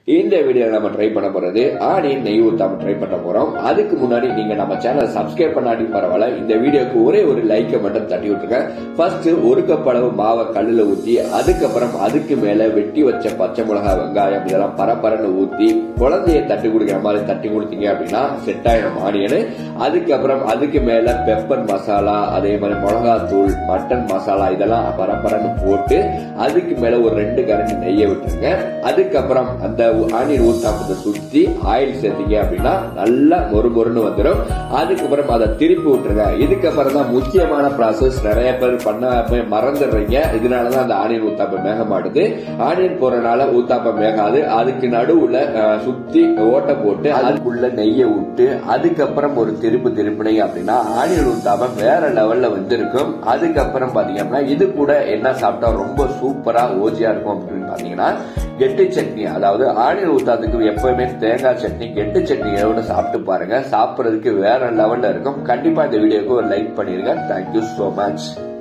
இந்த வீடியோ நம்ம ட்ரை பண்ண போறது ஆனியன் நெய் ஊத்தாம ட்ரை பண்ண போறோம் அதுக்கு முன்னாடி நீங்க நம்ம சேனலை சப்ஸ்கிரைப் பண்ணாட்டி பரவாயில்ல இந்த வீடியோக்கு ஒரே ஒரு லைக்கை மட்டும் தட்டி விட்டுருங்க ஃபர்ஸ்ட் ஒரு கப் அளவு மாவை கல்லுல ஊத்தி அதுக்கப்புறம் அதுக்கு மேல வெட்டி வச்ச பச்சை மிளகாய் வெங்காயம் இதெல்லாம் பரபரன்னு ஊத்தி குழந்தைய தட்டி கொடுக்குற மாதிரி தட்டி கொடுத்தீங்க அப்படின்னா செட் ஆயிடும் ஆனியனு அதுக்கப்புறம் அதுக்கு மேல பெப்பர் மசாலா அதே மாதிரி மிளகாத்தூள் மட்டன் மசாலா இதெல்லாம் பரபரன்னு போட்டு அதுக்கு மேல ஒரு ரெண்டு கரண்டி நெய்யை விட்டுருங்க அதுக்கப்புறம் அந்த ஆனியன் ஊத்தாப்பத்தை சுத்தி ஆயில் சேர்த்தீங்க அப்படின்னா நல்லா மொறு மொறுன்னு வந்துடும் அதுக்கப்புறம் அதை திருப்பி விட்டுருங்க இதுக்கப்புறம் தான் முக்கியமான ப்ராசஸ் நிறைய பேர் பண்ண மறந்துடுறீங்க இதனாலதான் அந்த ஆனியன் ஊத்தாப்பம் மேக மாட்டுது ஆனியன் போறனால ஊத்தாப்பம் மேகாது அதுக்கு நடுவுல அஹ், சுத்தி ஓட்டை போட்டு அதுக்குள்ள நெய்யை விட்டு அதுக்கப்புறம் ஒரு திருப்பு திருப்பினீங்க அப்படின்னா ஆனியன் ஊத்தாப்பம் வேற லெவல்ல வந்திருக்கும் அதுக்கப்புறம் பாத்தீங்கன்னா இது கூட என்ன சாப்பிட்டா ரொம்ப சூப்பரா ஓஜியா இருக்கும் அப்படின்னு பாத்தீங்கன்னா கெட்டு சட்னி அதாவது ஆனியன் ஊத்தாத்துக்கு எப்பவுமே தேங்காய் சட்னி கெட்டு சட்னியோட சாப்பிட்டு பாருங்க சாப்பிடுறதுக்கு வேற லெவல்ல இருக்கும் கண்டிப்பா இந்த வீடியோக்கு ஒரு லைக் பண்ணிருங்க தேங்க்யூ so மச்